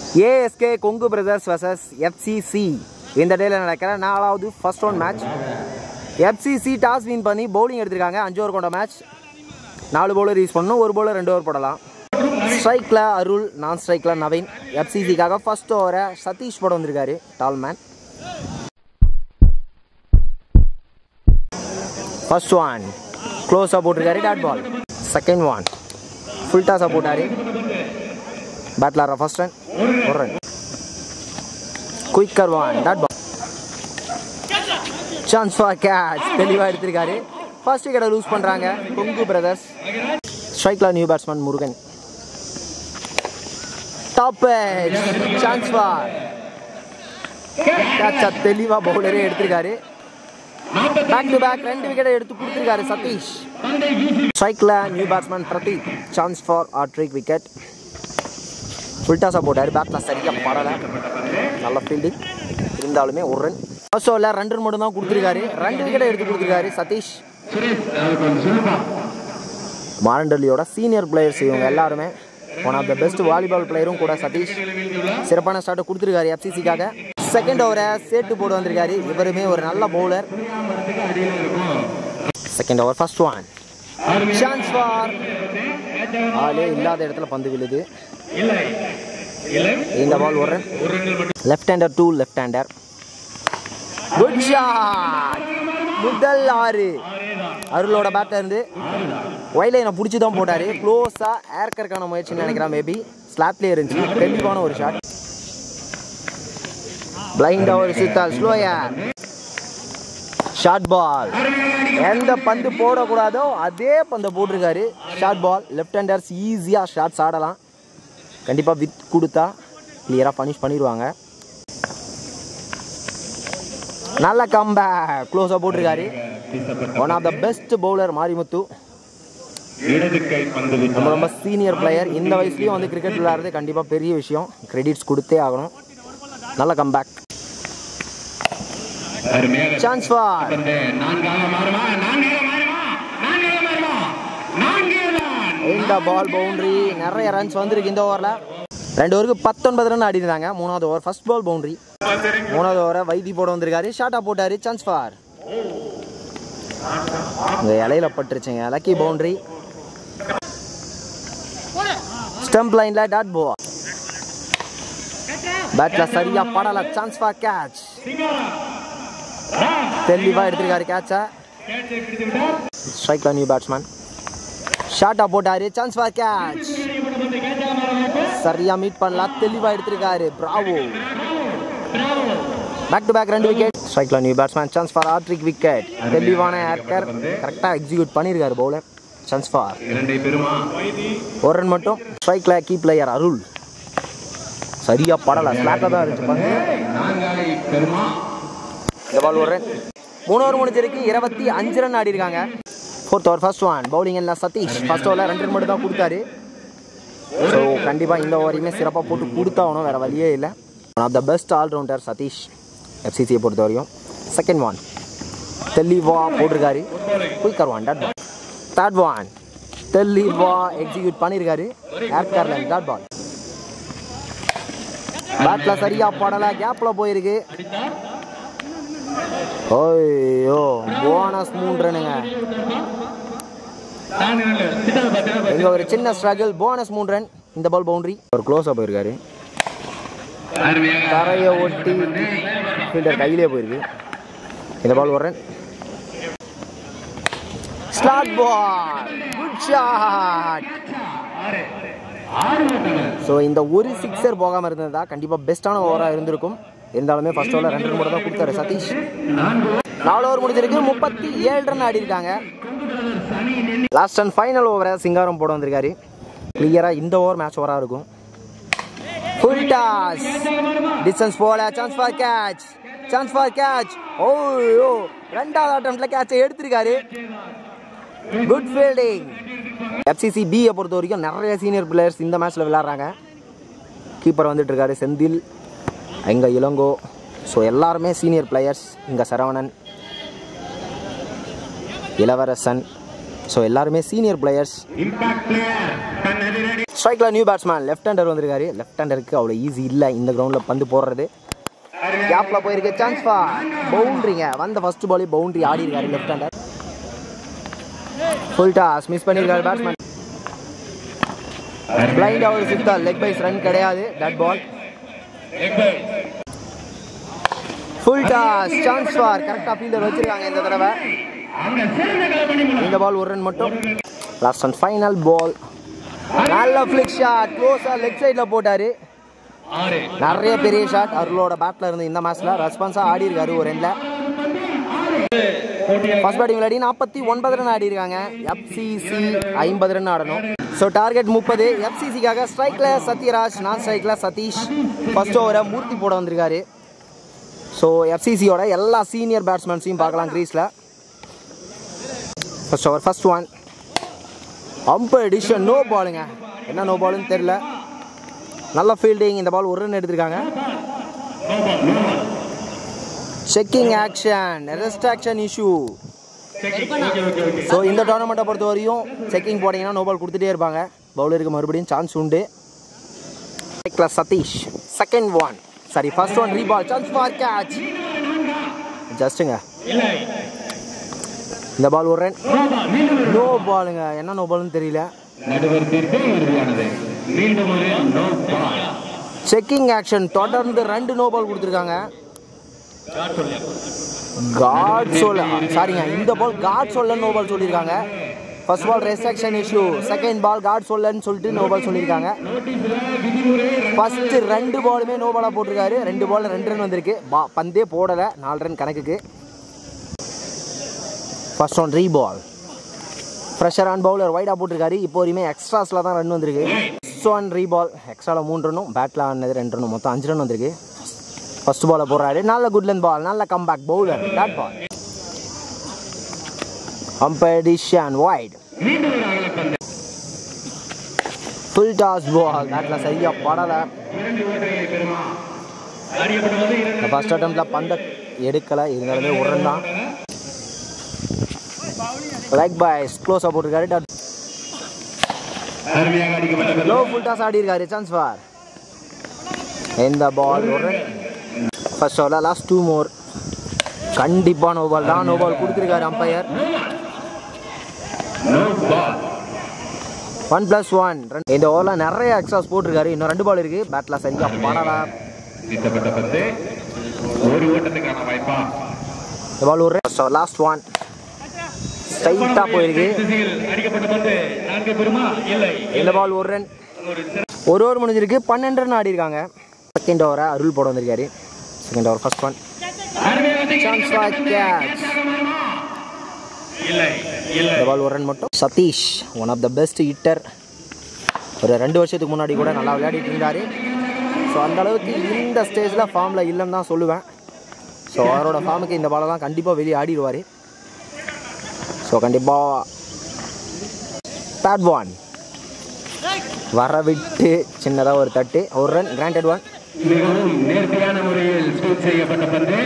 ASK Kongu brothers versus FCC இந்த டேல நடக்கிற நாலாவது first round match FCC toss win பண்ணி பவுலிங் எடுத்திருக்காங்க அஞ்சு ஓவர் கொண்ட மேட்ச் நாலு பவுலர் யூஸ் பண்ணணும் ஒரு பவுலர் ரெண்டு ஓவர் போடலாம் ஸ்ட்ரைக்கில் அருள் நான் ஸ்ட்ரைக்கில் நவீன் எஃப்சிசிக்காக ஃபர்ஸ்ட் ஓவரை சதீஷ் போட வந்திருக்காரு டால் மேன் ஃபர்ஸ்ட் ஒன் க்ளோஸாக போட்டிருக்காரு dot ball second one full டாஸாக போட்டார் பேட்டில் ஆடுற ஃபர்ஸ்ட் ரன் ஒரு run quicker one dot ball chance for catch தெளிவாக எடுத்திருக்காரு ஃபர்ஸ்ட் விக்கெட்டை லூஸ் பண்ணுறாங்க கொங்கு பிரதர்ஸ் ஸ்ட்ரைக்கில் new batsman Murugan top chance for கேட்சா தெளிவாக பவுலரே எடுத்திருக்காரு பேக் டு பேக் ரெண்டு விக்கெட்டை எடுத்து கொடுத்துருக்காரு சதீஷ் ஸ்ட்ரைக்கில் new batsman Pradeep chance for hattrick wicket ஃபுல்டாஸாக போட்டார் பேட்டில் சரியாக படலை நல்ல ஃபீல்டிங் இருந்தாலுமே ஒரு ரன் ஃபர்ஸ்ட் ஓவரில் ரெண்டு ரன் மட்டும் தான் கொடுத்துருக்காரு ரெண்டு விக்கெட்டை எடுத்து கொடுத்துருக்காரு சதீஷ் மாரண்டல்லியோட சீனியர் பிளேயர்ஸ் இவங்க எல்லாருமே one of the best volleyball பிளேயரும் கூட சதீஷ் சிறப்பான ஸ்டார்ட்டை கொடுத்துருக்காரு எஃப்சிசிக்காக செகண்ட் ஓவரை சேட்டு போட்டு வந்திருக்காரு இவருமே ஒரு நல்ல bowler second over first one chance for ஆளே இல்லாத இடத்துல பந்து விழுது இந்த பால் ஒரு left hander to left hander good shot முதல் ஆறு அருளோட பேட்ல இருந்து ஒயிலைனை பிடிச்சி தான் போட்டாரு க்ளோஸா ஏர்கருக்கான முயற்சின்னு நினைக்கிறேன் மேபி ஸ்லாப்லேயே இருந்துச்சு தெளிவான ஒரு ஷாட் பிளைண்டா ஒரு சித்தால் ஸ்லோயா ஷார்ட் பால் எந்த பந்து போடக்கூடாதோ அதே பந்தை போட்டிருக்காரு ஷார்ட் பால் லெஃப்ட் ஹேண்டர்ஸ் ஈஸியாக ஷாட்ஸ் ஆடலாம் கண்டிப்பாக வித் கொடுத்தா கிளியராக பனிஷ் பண்ணிடுவாங்க நல்ல கம்பேக் க்ளோஸாக போட்டிருக்காரு one of the best bowler Marimuthu ரொம்ப ரொம்ப சீனியர் பிளேயர் இந்த வயசுலயும் வந்து கிரிக்கெட் விளையாடுறது கண்டிப்பாக பெரிய விஷயம் கிரெடிட்ஸ் கொடுத்தே ஆகணும் நல்ல கம்பேக் சான்ஸ் ஃபார் இந்த பால் பவுண்டரி நிறைய ரன்ஸ் வந்திருக்கு இந்த ஓவரில் ரெண்டு ஓவருக்கு பத்தொன்பது ரன் ஆடிருந்தாங்க மூணாவது ஓவர் ஃபர்ஸ்ட் பால் பவுண்டரி மூணாவது ஓவரை வைத்தி போட வந்திருக்காரு ஷார்ட்டாக போட்டாரு சான்ஸ் ஃபார் இந்த இலையில பட்டுருச்சுங்க லக்கி பவுண்டரி ஸ்டம்ப் லைன்ல டாட் போ பேட்ல சரியா படல சான்ஸ் ஃபார் கேட்ச் தெளிவா எடுத்திருக்காரு கேட்ச ஸ்ட்ரைக்ல நியூ பேட்ஸ்மேன் ஷார்ட்டா போட்டாரு சான்ஸ் ஃபார் கேட்ச் சரியா மீட் பண்ணலாம் தெளிவா எடுத்திருக்காரு பிராவோ பேக் டு பேக் ரெண்டு விக்கெட் ஸ்ட்ரைக்ல new batsman chance for hattrick wicket தெளிவான ஏர்கர் கரெக்டாக எக்ஸிக்யூட் பண்ணியிருக்காரு பவுலர் சான்ஸ் ஃபார் ஒரு ரன் மட்டும் ஸ்ட்ரைக்ல கீ பிளேயர் அருள் சரியா படல ஸ்லாட்டில் தான் இருந்துச்சு பந்து இந்த பால் ஒரு ரன் மூணு ஓவர் முடிஞ்சிருக்கு இருபத்தி அஞ்சு ரன் ஆடி இருக்காங்க fourth over first one bowling என்ன சதீஷ் ஃபர்ஸ்ட் ஓவரில் ரெண்டு ரன் மட்டும் தான் கொடுத்தாரு ஸோ கண்டிப்பாக இந்த ஓவரையுமே சிறப்பாக போட்டு கொடுத்தாகணும் வேறு வழியே இல்லை one of the best all rounder Sathish எஃப்சிசியை பொறுத்த வரையும் செகண்ட் ஒன் தெளிவா போட்டிருக்காரு quicker one dot ball third one தெளிவா எக்ஸிக்யூட் பண்ணியிருக்காரு ஏர்கார்ல டாட் பால் பேட்ல சரியா படல கேப்ல போயிருக்கு ஓய்யோ போனஸ் மூணு ரனுங்க இங்க ஒரு சின்ன ஸ்ட்ரகிள் போனஸ் மூணு ரன் இந்த பால் பவுண்டரி ஒரு க்ளோஸா போயிருக்காரு தரையை ஒட்டி ஃபீல்டர் கையிலே போயிருக்கு இந்த பால் ஒரு run slot ball good shot so இந்த ஒரு சிக்ஸர் போகாமல் இருந்ததா கண்டிப்பாக பெஸ்ட்டான ஓவராக இருந்திருக்கும் இருந்தாலுமே ஃபர்ஸ்ட் ஓவரில் ரெண்டு ரன் மட்டும் தான் கொடுத்தாரு சதீஷ் நாலு ஓவர் முடிஞ்சிருக்கு முப்பத்தி ஏழு ரன் ஆடி இருக்காங்க லாஸ்ட் அண்ட் ஃபைனல் ஓவரை சிங்காரம் போட வந்திருக்காரு கிளியராக இந்த ஓவர் மேட்ச் ஓவராக இருக்கும் ஃபுல் டாஸ் டிஸ்டன்ஸ் போல chance for catch chance for catch oh ரெண்டாவது அட்டம்ப்ட்ல கேட்சை எடுத்திருக்காரு குட் ஃபீல்டிங் எஃப்சிசி பியை பொறுத்த வரைக்கும் நிறைய சீனியர் பிளேயர்ஸ் இந்த மேட்ச்சில் விளையாடுறாங்க கீப்பர் வந்துட்டு இருக்காரு செந்தில் இங்கே இளங்கோ ஸோ எல்லாருமே சீனியர் பிளேயர்ஸ் இங்கே சரவணன் இளவரசன் ஸோ எல்லாருமே சீனியர் பிளேயர்ஸ் ஸ்ட்ரைக்கில் நியூ பேட்ஸ்மேன் லெஃப்ட் ஹேண்டர் வந்திருக்காரு லெஃப்ட் ஹேண்டருக்கு அவ்வளோ ஈஸி இல்லை இந்த கிரவுண்டில் பந்து போடுறது கேப்பில் போயிருக்கு சான்ஸ் ஃபார் பவுண்ட்ரிங்க வந்த ஃபர்ஸ்ட் பாலே பவுண்ட்ரி ஆடி இருக்காரு left hander full toss miss பண்ணியிருக்காரு பேட்ஸ்மேன் பிளைண்ட் அவர் சுத்தா லெக் பைஸ் ரன் கிடையாது that ball full toss chance for கரெக்டாக ஃபீல்டர் வச்சிருக்காங்க இந்த தடவை இந்த பால் ஒரு ரன் மட்டும் லாஸ்ட் அண்ட் ஃபைனல் பால் நல்ல ஃபிளிக் ஷாட் க்ளோஸாக லெக் சைடில் போட்டார் நிறைய பெரிய ஷாட் அருளோட பேட்டில் இருந்து இந்த மேட்ச்சில் ரெஸ்பான்ஸாக ஆடி இருக்காரு ஒரு ரெண்டில் ஃபர்ஸ்ட் பேட்டிங் விளையாடி நாற்பத்தி ஒன்பது ரன் ஆடி இருக்காங்க எஃப்சிசி ஐம்பது ரன் ஆடணும் ஸோ டார்கெட் முப்பது எஃப்சிசிக்காக ஸ்ட்ரைக்கில் சத்யராஜ் நான் ஸ்ட்ரைக்கில் சதீஷ் ஃபர்ஸ்ட் ஓவரை மூர்த்தி போட வந்திருக்காரு ஸோ எஃப்சிசியோட எல்லா சீனியர் பேட்ஸ்மேன்ஸையும் பார்க்கலாம் க்ரீஸில் first over first one umpire decision no பாலுங்க என்ன நோ பாலுன்னு தெரில நல்ல ஃபீல்டிங் இந்த பால் ஒரு ரன் எடுத்திருக்காங்க checking action restriction issue so இந்த டோர்னமெண்ட்டை பொறுத்த வரையும் செக்கிங் போட்டிங்கன்னா நோ பால் கொடுத்துட்டே இருப்பாங்க பவுலருக்கு மறுபடியும் சான்ஸ் உண்டு Sathish second one sorry first one reball chance for catch ஜஸ்ட்டுங்க இந்த பால் ஒரு ரன் நோ பாலுங்க என்ன நோ பால்னு தெரியல நடுவர் தீர்ப்பு இறுதியானது மீண்டும் ஒரு நோ பால் செக்கிங் ஆக்ஷன் தொடர்ந்து ரெண்டு நோ பால் கொடுத்துருக்காங்க காட் சொல்ல சாரிங்க இந்த பால் காட் சொல்ல நோ பால் சொல்லியிருக்காங்க first ball restriction issue second ball காட் சொல்லன்னு சொல்லிட்டு நோ பால் சொல்லியிருக்காங்க ஃபர்ஸ்ட் ரெண்டு பாலுமே நோ பாலாக போட்டிருக்காரு ரெண்டு பால் ரெண்டு ரன் வந்திருக்கு பா பந்தே போடலை நாலு ரன் கணக்குக்கு first one re ball pressure on bowler வைடாக போட்டிருக்காரு இப்போ வரையுமே எக்ஸ்ட்ராஸில் தான் ரன் வந்திருக்கு ஃபர்ஸ்ட் ஒன் ரீ பால் எக்ஸ்ட்ராவில் மூணு ரன்னும் பேட்டில் ஆனது ரெண்டு ரன்னும் மொத்தம் அஞ்சு ரன் வந்திருக்கு ஃபர்ஸ்ட் பாலை போடுறாரு நல்ல குட்லன் பால் நல்ல comeback bowler bad ball umpire decision wide full toss ball பேட்டில் சரியாக படலை இந்த ஃபர்ஸ்ட் அட்டம்ப்ட்ல பந்த எடுக்கலை இருந்தாலுமே ஒரு ரன் தான் லைக் பாய்ஸ் க்ளோஸாக போட்டிருக்காரு அருமையாக அடிக்கப்பட்ட லோ ஃபுல் டாஸ் ஆடி இருக்காரு சான்ஸ் ஃபார் இந்த பால் ஒரு ஃபர்ஸ்ட் ஓவரில் லாஸ்ட் டூ மோர் கண்டிப்பாக நோ பால் தான் நோ பால் கொடுத்துருக்காரு umpire no ball one plus one இந்த ஓவரில் நிறைய எக்ஸ்ட்ராஸ் போட்டிருக்காரு இன்னும் ரெண்டு பால் இருக்குது பேட்டில் சரியாக படலா வீசப்பட்ட பந்து ஒரு ஓட்டத்துக்கான வாய்ப்பா இந்த பால் ஒரு லாஸ்ட் ஒன் ஸ்ட்ரைட்டாக போயிருக்கு திசையில் அடிக்கப்பட்ட பந்து நான்கு பெறுமா இல்லை இந்த பால் ஒரு ரன் ஒரு ஓவர் முடிஞ்சிருக்கு பன்னெண்டு ரன் ஆடி இருக்காங்க செகண்ட் ஓவரை அருள் போட வந்திருக்காரு செகண்ட் ஓவர் ஃபர்ஸ்ட் ஒன் அருமையாக சான்ஸ் ஃபார் கேட்ச் இல்லை இல்லை இந்த பால் ஒரு ரன் மட்டும் Sathish one of the best hitter ஒரு ரெண்டு வருஷத்துக்கு முன்னாடி கூட நல்லா விளையாடிட்டு இருந்தார் ஸோ அந்த அளவுக்கு இந்த ஸ்டேஜில் ஃபார்மில் இல்லைன்னு தான் சொல்லுவேன் ஸோ அவரோட ஃபார்முக்கு இந்த பாலெல்லாம் கண்டிப்பாக வெளியே ஆடிடுவார் ஸோ கண்டிப்பாக தேர்ட் ஒன் வர விட்டு சின்னதாக ஒரு தட்டு ஒரு ரன் கிராண்டட் ஒன் மிகவும் நேர்த்தியான முறையில் ஸ்கோர் செய்யப்பட்ட பந்து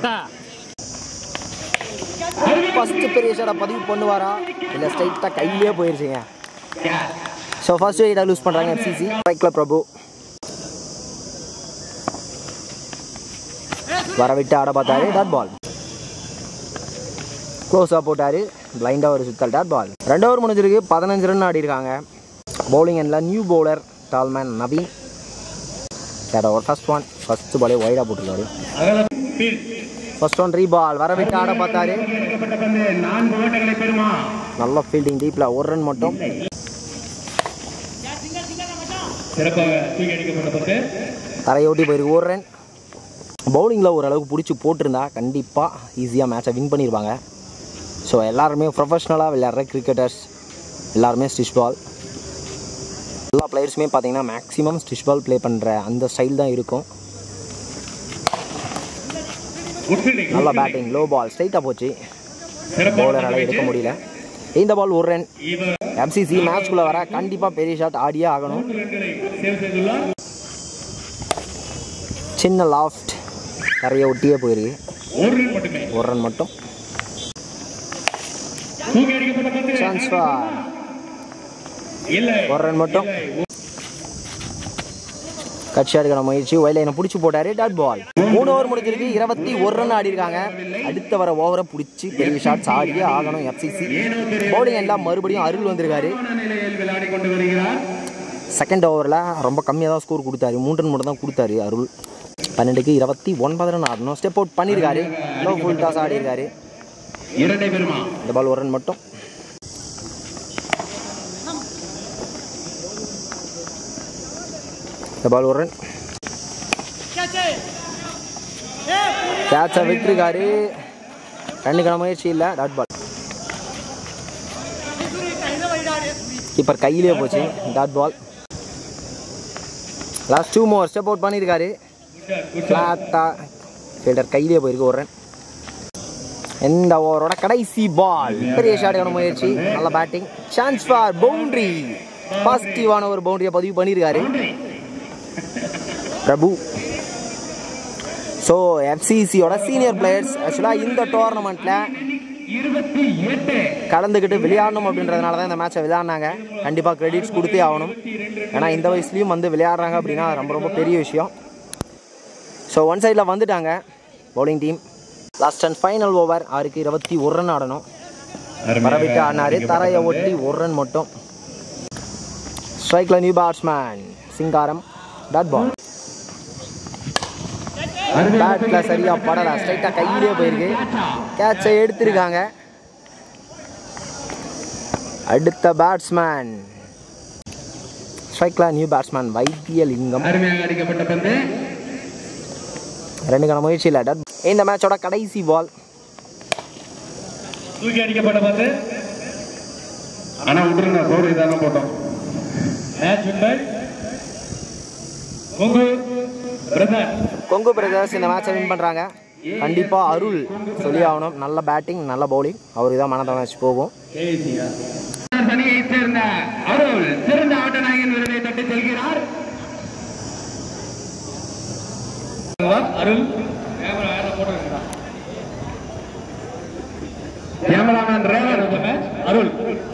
ஃபஸ்ட்டு பெரிய ஷாட்டை பதிவு பண்ணுவாரா இல்லை ஸ்ட்ரைட்டாக கையிலே போயிருச்சுங்க ஸோ ஃபர்ஸ்ட் விக்கெட்டை லூஸ் பண்ணுறாங்க எஃப்சிசி ஸ்ட்ரைக்கில் பிரபு வர விட்டு ஆட பார்த்தாரு டாட் பால் க்ளோஸாக போட்டார் பிளைண்டாக ஒரு சுத்தல் டாட் பால் ரெண்டு ஓவர் முடிஞ்சிருக்கு பதினஞ்சு ரன் ஆடி இருக்காங்க பவுலிங் எண்டில் நியூ பவுலர் டால்மேன் Naveen third over first one first பாலே ஒய்டாக போட்டிருக்காரு ஃபர்ஸ்ட் ஒன் ரீ பால் வர விட்டு ஆட பார்த்தாரு செய்யப்பட்ட பந்து நான்கு ஓட்டங்களை பெறுமா நல்ல ஃபீல்டிங் டீப்பில் ஒரு ரன் மட்டும் சிறப்பாக தூக்கி அடிக்கப்பட்ட பந்து தரையோட்டி போயிருக்கு ஒரு ரன் பவுலிங்கில் ஓரளவுக்கு பிடிச்சி போட்டிருந்தா கண்டிப்பாக ஈஸியாக மேட்சை வின் பண்ணியிருப்பாங்க ஸோ எல்லாருமே ப்ரொஃபஷ்னலாக விளையாடுற கிரிக்கெட்டர்ஸ் எல்லாருமே ஸ்டிச் பால் எல்லா பிளேயர்ஸுமே பார்த்தீங்கன்னா மேக்ஸிமம் ஸ்டிச் பால் ப்ளே பண்ணுற அந்த ஸ்டைல் தான் இருக்கும் குட் ஃபீல்டிங் நல்ல பேட்டிங் லோ பால் ஸ்ட்ரைட்டாக போச்சு சிறப்பான பவுலரால் எடுக்க முடியல இந்த பால் ஒரு ரன் இவர் எம்சிசி மேட்ச்குள்ளே வர கண்டிப்பாக பெரிய ஷாட் ஆடியே ஆகணும் ரன்களை சேவ் செய்துள்ளார் சின்ன லாஃப்ட் நிறைய ஒட்டியே போயிருக்கு ஒரு ரன் மட்டுமே ஒரு ரன் மட்டும் தூக்கி அடிக்கப்பட்ட பந்து சான்ஸ் ஃபார் இல்லை ஒரு ரன் மட்டும் கட்சி எடுக்கிற முயற்சி ஒயிலைனை பிடிச்சி போட்டாரு டாட் பால் மூணு ஓவர் முடிஞ்சிருக்கு இருபத்தி ஒரு ரன் ஆடி இருக்காங்க அடுத்த வர ஓவரை பிடிச்சி பெரிய ஷாட்ஸ் ஆடியே ஆகணும் எஃப்சிசி பவுலிங் எல்லாம் மறுபடியும் அருள் வந்திருக்காரு நிலையில் விளையாடி கொண்டு வருகிறார் செகண்ட் ஓவரில் ரொம்ப கம்மியாக தான் ஸ்கோர் கொடுத்தாரு மூன்று ரன் மட்டும் தான் கொடுத்தாரு அருள் பன்னெண்டுக்கு இருபத்தி ஒன்பது ரன் ஆடணும் ஸ்டெப் அவுட் பண்ணியிருக்காரு லோ ஃபுல் டாஸ் ஆடி இருக்காரு இரண்டை பெருமா இந்த பால் ஒரு ரன் மட்டும் இந்த பால் ஒரு ரன் கேட்சை விட்டுருக்காரு ரன்னுக்கான முயற்சி இல்லை டாட் பால் கீப்பர் கையிலே போச்சு dot ball last two more step out பண்ணியிருக்காரு ஃப்ளாட்டாக ஃபீல்டர் கையிலே போயிருக்கு ஒரு ரன் இந்த ஓவரோட கடைசி பால் பெரிய ஷாட்டுக்கான முயற்சி நல்ல பேட்டிங் சான்ஸ் ஃபார் பவுண்டரி பாசிட்டிவான ஒரு பவுண்டரியை பதிவு பண்ணியிருக்காரு பிரபு ஸோ எஃப்சிசியோட சீனியர் பிளேயர்ஸ் ஆக்சுவலாக இந்த டோர்னமெண்ட்டில் இருபத்தி எட்டு கலந்துக்கிட்டு விளையாடணும் அப்படின்றதுனால தான் இந்த மேட்சை விளையாடினாங்க கண்டிப்பாக கிரெடிட்ஸ் கொடுத்தே ஆகணும் ஏன்னா இந்த வயசுலேயும் வந்து விளையாடுறாங்க அப்படின்னா அது ரொம்ப ரொம்ப பெரிய விஷயம் ஸோ ஒன் சைடில் வந்துட்டாங்க bowling team last and final over அவருக்கு இருபத்தி ஒரு ரன் ஆடணும் பரவிட்டு ஆடினாரு தரையை ஒட்டி ஒரு ரன் மட்டும் ஸ்ட்ரைக்கில் new batsman Singaram dot ball பேட்ல சரியா படல ஸ்ட்ரைட்டா கையிலே போயிருக்கு கேட்சை எடுத்திருக்காங்க அடுத்த பேட்ஸ்மேன் ஸ்ட்ரைக்ல நியூ பேட்ஸ்மேன் வைத்தியலிங்கம் அருமையாக அடிக்கப்பட்ட பந்து ரெண்டுக்கான முயற்சி இல்லை டாட் இந்த மேட்சோட கடைசி பால் தூக்கி அடிக்கப்பட்ட பந்து ஆனா விட்டுருங்க சோறு இதாங்க போட்டோம் match winner Kongu brother Kongu brothers இந்த மேட்சை வின் பண்ணுறாங்க கண்டிப்பாக அருள் சொல்லி ஆகணும் நல்ல பேட்டிங் நல்ல பவுலிங் அவருக்கு தான் மனத மேட்ச் போகும் அணியை சேர்ந்த அருள் சிறந்த ஆட்ட நாயகன் விருதை தட்டி செல்கிறார் அருள் கேமராமேன் ரேவர் அருள்